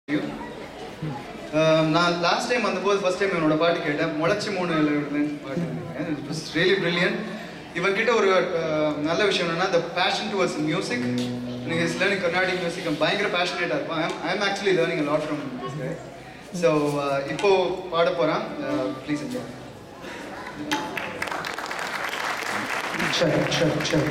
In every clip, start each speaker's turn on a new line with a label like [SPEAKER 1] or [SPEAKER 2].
[SPEAKER 1] Um, நான் last time வந்தபோது first time என்னோட பாட்டு கேட்டேன் முளைச்சி மூணு இலையுடன் பாட்டு இட்ஸ் ரியலி பிரில்லியன்ட் இவன் கிட்ட ஒரு uh, நல்ல விஷயம் என்னன்னா the passion towards music நீங்கள் இஸ் லேர்னிங் கர்நாடிக் மியூசிக் பயங்கர பேஷனேட்டாக இருப்பான் I'm I'm actually learning lot from so இப்போ பாட போகிறான் please enjoy
[SPEAKER 2] Check, check, check.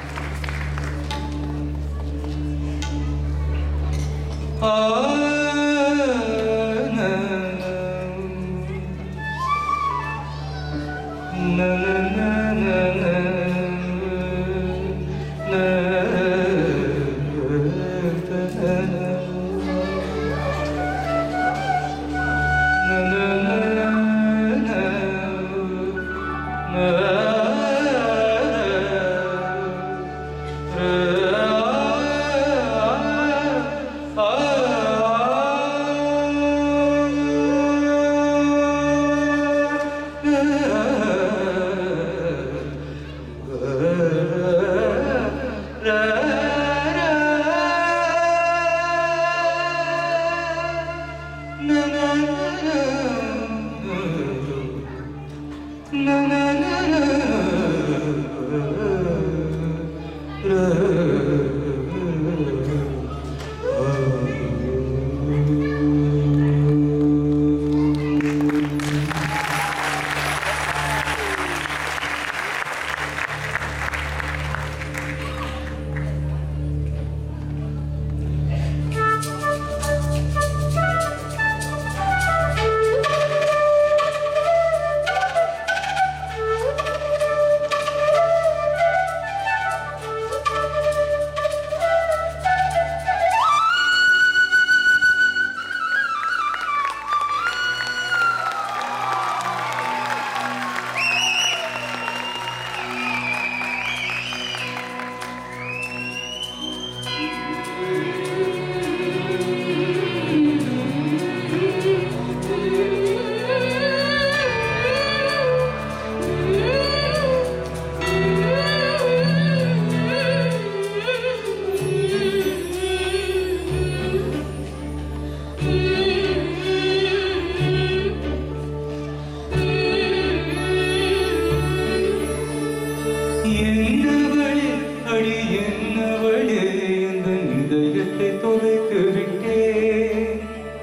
[SPEAKER 3] என்னவளே அடி என்னவளே எந்த இதயத்தை தொலைத்து விட்டேன்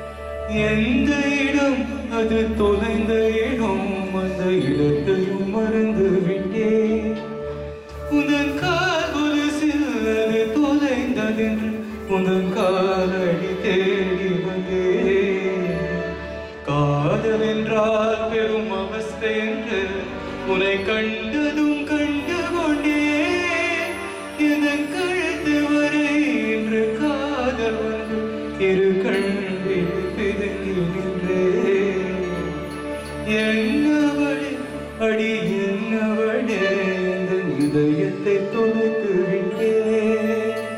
[SPEAKER 3] எந்த இடம் அது தொலைந்த இடம் அந்த இடத்தையும் மறந்து விட்டேன் உந்தன் கால் கொலுசில் அது தொலைந்ததென்று உந்தன் காலடி தேடி வந்தேன் காதல் என்றால் பெரும் அவஸ்தை என்று உன்னை கண்டதும் கண்டு கொண்டேன் இதன் கழுத்து வரை என்று காதல் வந்து இரு கண்ணில் பிதுங்கி நின்றேன் என்னவளே அடி என்னவளே இந்த இதயத்தை தொலைத்து விட்டேன்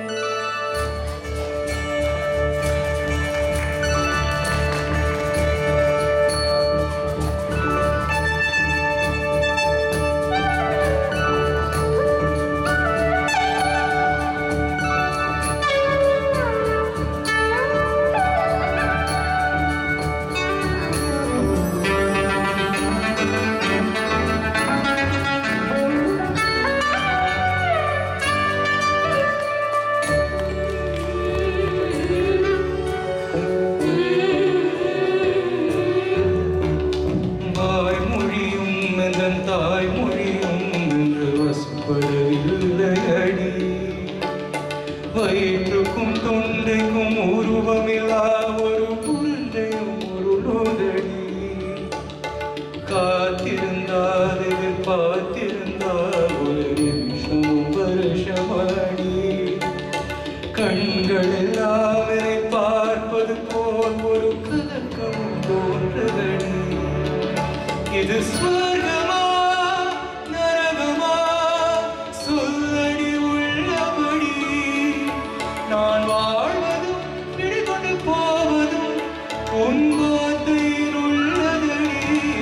[SPEAKER 3] வாய்மொழியும் எந்தன் தாய்மொழியும் என்று வசப்படவில்லை அடி வயிற்றுக்கும் தொண்டைக்கும் உருவமில்லா ஒரு குழந்தையும் ஒரு நோதடி காத்திருந்தால் எதிர்பார்த்திருந்தால் ஒரு நிமிஷம் வருஷமடி கண்கள் எல்லாம் என்னை பார்ப்பது போல் ஒரு கலக்கம் தோன்றுதடி இது ஸ்வர்கமா நரகமா சொல்லடி உள்ளபடி நான் வாழ்வதும் பிடிகொண்டு போவதும் உன் வார்த்தையில் உள்ளதடி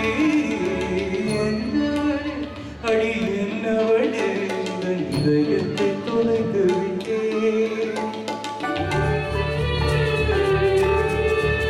[SPEAKER 3] என்னவளே அடி என்னவளே இந்த இதயத்தை தொலைத்து விட்டேன்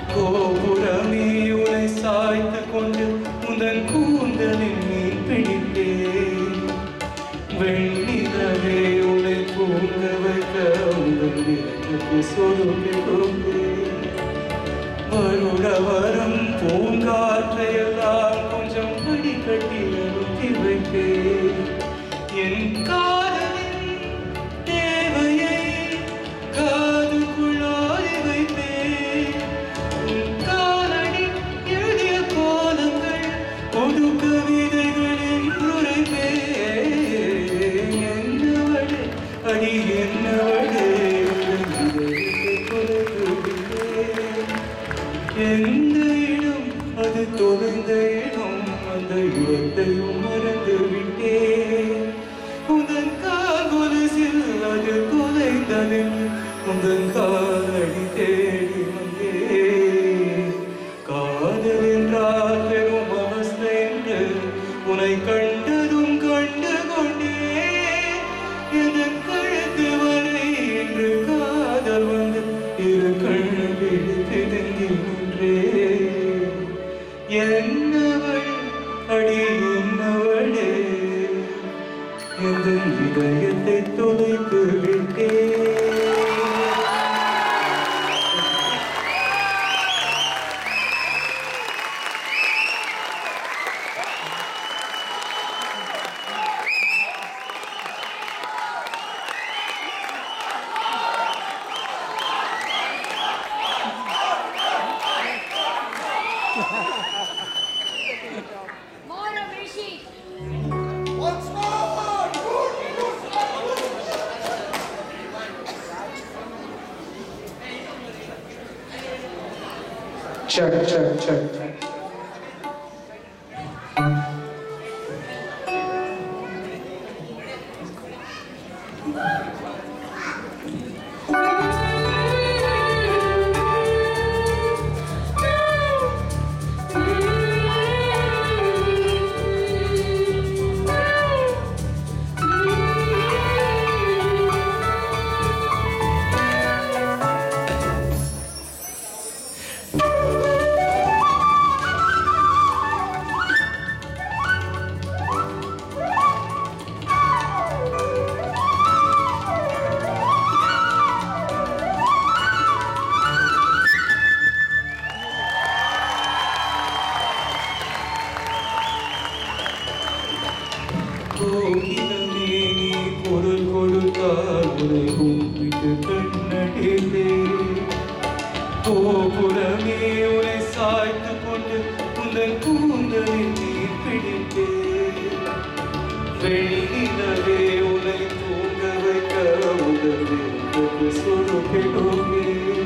[SPEAKER 3] கோபுரமே உனை சாய்த்து கொண்டு உந்தன் கூந்தலின் மீன் பிடித்தேன் வெண்ணிலவே உனை தூங்க வைக்க உந்தன் விளக்கு சொருப்பி கொண்டேன் வருட வரும் பூங்காற்றையெல்லாம் கொஞ்சம் படி கட்டி அனுப்பி வைப்பேன் என் காதலின் தேவையை காதுக்குள்ளாடி வைப்பேன் உன் காலடி எழுதிய கோலங்கள் பொது கவிதைகளில் உரைப்பேன் என்னவளே அடி என்னவளே எந்த இடம் அது தொலைந்த இடம் அந்த இடத்தையும் மறந்து விட்டேன் உந்தன் கால்கொலுசில் அது தொலைந்ததில் உந்தன் காலடி தேடி வந்தேன் காதல் என்றால் பெரும் அவஸ்தை என்று உன்னை கண்டதும் கண்டு கொண்டேன் என் கழுத்து வரை இன்று காதல் வந்து இரு கண் விழித்து நின்றே என்னவள் அடி என்னவளே எந்த இதயத்தை தொலைத்து விட்டே
[SPEAKER 4] More Rishi.
[SPEAKER 2] check, check, check.
[SPEAKER 3] கோகிலமே நீ பொருள் கொடுத்தால் உனை கும்பிட்டு கண்ணடித்தே கோபுரமே உனை சாய்த்து கொண்டு உந்தன் கூந்தலில் நீ பிடித்தே வெளிநிலவே உனை தூங்க வைக்க உதவி சொருப்பிடுமே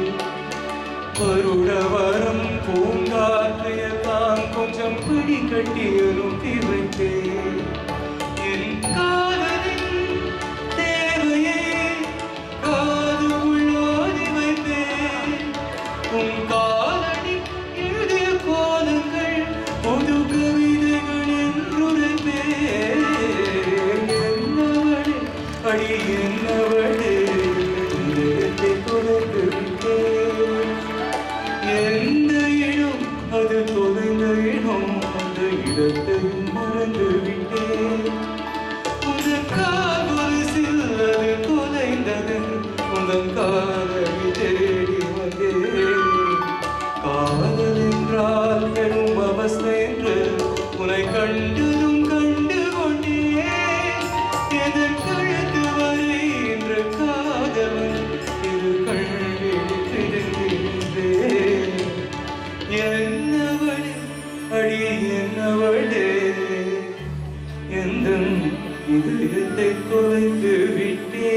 [SPEAKER 3] வருட வரம் பூங்காற்றையெல்லாம் கொஞ்சம் பிடி கட்டி அனுப்பி வைத்தேன் என் காதலின் தேவையை காதுக்குள்ளோதி வைப்பேன் உன் காலடி எழுதிய கோலங்கள் பொது கவிதைகள் என்றுரைப்பேன் என்னவளே அடி என்னவளே இதயத்தை தொலைத்து விட்டேன் எந்த இடம் அது தொலைந்த இடம் அந்த இடத்தையும் மறந்து விட்டேன் உந்தன் கால்வரிசில் அது தொலைந்தது உந்தன் காதலி தேடி வந்தேன் காதல் என்றால் பெரும் அவஸ்தை என்று உன்னை கண்டதும் கண்டு கொண்டேன் எதன் கழுத்து வரை என்று காதவன் இரு கண்ணில் பிரிந்திருந்தேன் என்னவளே அடி என்னவளே எந்த இதயத்தை தொலைத்து விட்டே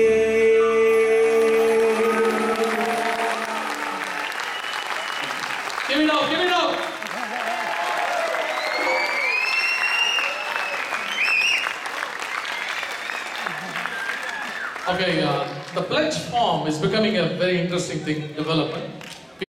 [SPEAKER 5] Give it up, give it up. Okay, uh, the pledge form is becoming a very interesting thing, development.